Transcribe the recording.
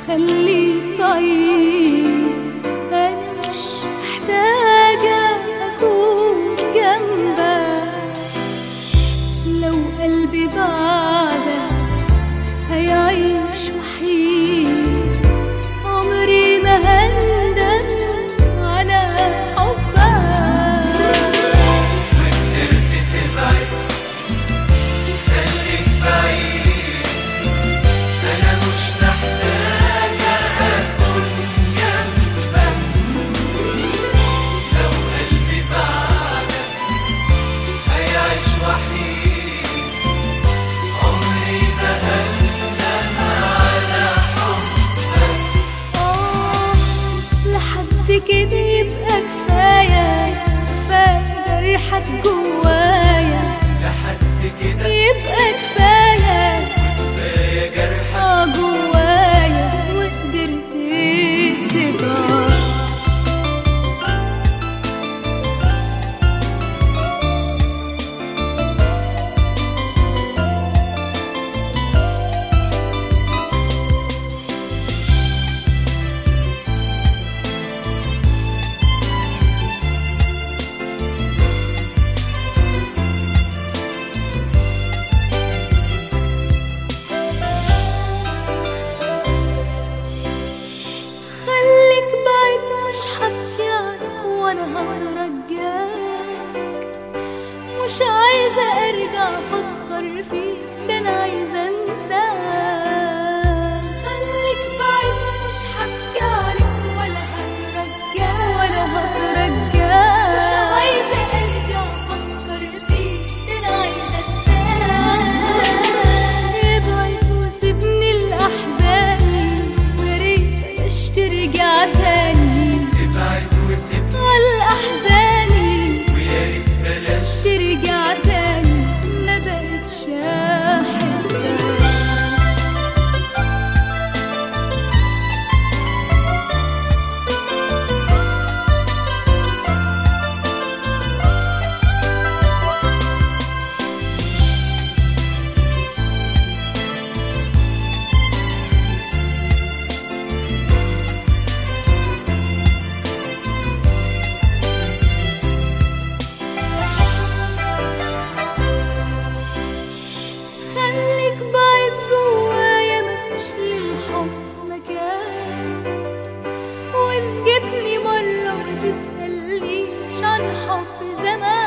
خليك بعيد أنا مش محتاجة أكون جنبك لو قلبي بعدك هيعيش وحيد عمري ما هندم على حبك وقدرت تبعد خليك بعيد أنا مش محتاجة أكون جنبك لو قلبي بعدك هيعيش وحيد عمري ما هندم على حبك آه لحد كده يبقى كفاية كفاية جرحك جوايا لحد كده يبقى كفاية كفاية جرح اه جوايا وقدرت تبقى خليك بعيد مش حبكي عنك وانا هترجاك مش عايزة ارجع افكر فيك ده انا عايزة انساك خليك بعيد مش حبكي عنك ولا هترجاك ولا هترجاك مش عايزة ارجع افكر فيك ده انا عايزة انساك ابعد وسيبني لاحزاني ويا ريت بلاش ترجع تاني ابعد وسيبني على احزاني ويا ريت بلاش ترجع تاني ما بقتش احبك خليك بعيد جوايا مفيش للحب مكان وان جيتني مرة ما تسألنيش عن حب زمان